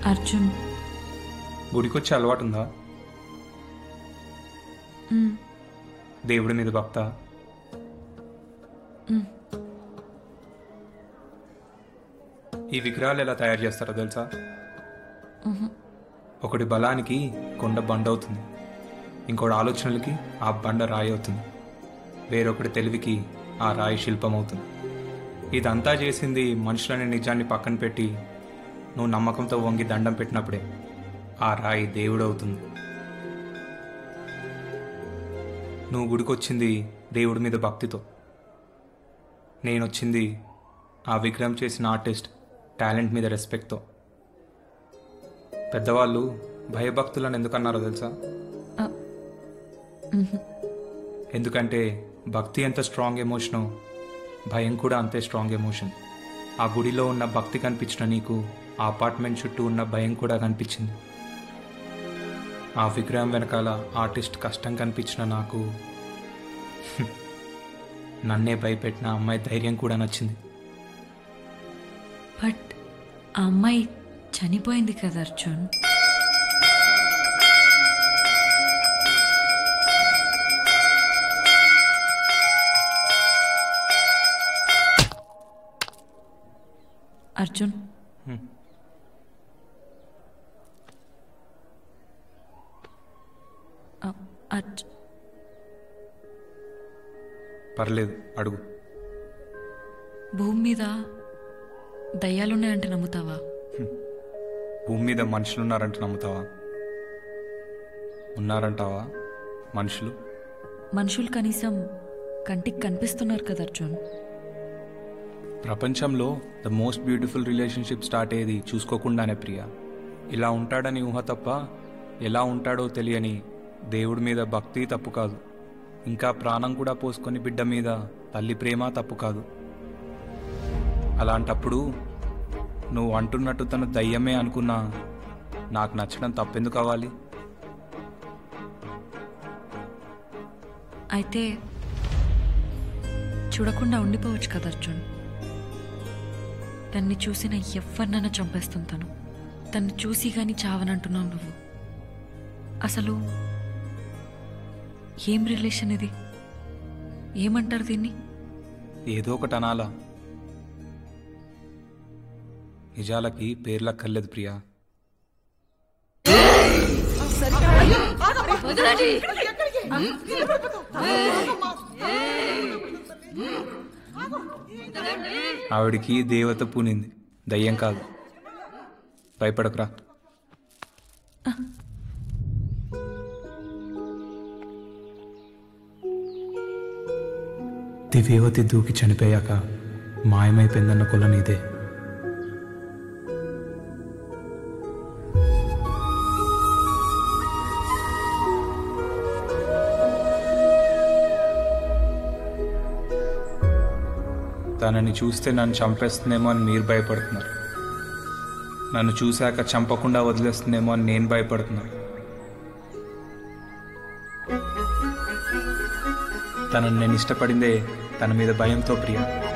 అర్జున్ గుడికొచ్చే అలవాటు ఉందా మ్, దేవుడి మీద భక్త మ్. ఈ విగ్రహాలు ఎలా తయారు చేస్తారో తెలుసా మ్హూ. ఒకటి బలానికి కొండ బండ అవుతుంది ఇంకోటి ఆలోచనలకి ఆ బండ రాయి అవుతుంది వేరొకటి తెలివికి ఆ రాయి శిల్పం అవుతుంది ఇదంతా చేసింది మనుషులనే నిజాన్ని పక్కన పెట్టి నువ్వు నమ్మకంతో వంగి దండం పెట్టినప్పుడే ఆ రాయి దేవుడు అవుతుంది నువ్వు గుడికొచ్చింది దేవుడి మీద భక్తితో నేను వచ్చింది ఆ విగ్రహం చేసిన ఆర్టిస్ట్ టాలెంట్ మీద రెస్పెక్ట్తో పెద్దవాళ్ళు భయభక్తులను ఎందుకన్నారో తెలుసా ఆ, మ్హూ. ఎందుకంటే భక్తి ఎంత స్ట్రాంగ్ ఎమోషనో భయం కూడా అంతే స్ట్రాంగ్ ఎమోషన్ ఆ గుడిలో ఉన్న భక్తి కనిపించిన నీకు ఆ అపార్ట్మెంట్ చుట్టూ ఉన్న భయం కూడా కనిపించింది ఆ విగ్రహం వెనకాల ఆర్టిస్ట్ కష్టం కనిపించిన నాకు నన్నే భయపెట్టిన అమ్మాయి ధైర్యం కూడా నచ్చింది బట్ ఆ అమ్మాయి చనిపోయింది కదా అర్జున్ అర్జున్ హ్మ్. ఆ, అర్జున్ పర్లేదు అడుగు భూమి మీద దయ్యాలున్నాయంటే నమ్ముతావా భూమి మీద మనుషులు ఉన్నారంటే నమ్ముతావా ఉన్నారంటావా మనుషులు మనుషులు కనీసం కంటికి కనిపిస్తున్నారు కదా అర్జున్ ప్రపంచంలో the most beautiful relationship start అయ్యేది చూసుకోకుండానే ప్రియ ఇలా ఉంటాడని ఊహ తప్ప ఎలా ఉంటాడో తెలియని దేవుడి మీద భక్తి తప్పు కాదు ఇంకా ప్రాణం కూడా పోసుకొని బిడ్డ మీద తల్లి ప్రేమ తప్పు కాదు అలాంటప్పుడు నువ్వు అంటున్నట్టు తను దయ్యమే అనుకున్నా నాకు నచ్చడం తప్పెందుకు అవ్వాలి అయితే చూడకుండా ఉండిపోవచ్చు కదా అర్జున్ తన్ని చూసిన ఎవరినైనా చంపేస్తుంది తను తన్ని చూసి కానీ చావనంటున్నావు నువ్వు అసలు ఏం రిలేషన్ ఇది ఏమంటారు దీన్ని ఏదో ఒకటి అనాలా నిజాలకి పేర్లక్కర్లేదు ప్రియా ఆవిడికి దేవత పూనింది దయ్యం కాదు భయపడకురా దివ్యవతి దూకి చనిపోయాక మాయమైపోయిందన్న కొల నీదే తనని చూస్తే నన్ను చంపేస్తుందేమో అని మీరు భయపడుతున్నారు నన్ను చూశాక చంపకుండా వదిలేస్తుందేమో అని నేను భయపడుతున్నాను తనని నేను ఇష్టపడిందే తన మీద భయంతో ప్రియ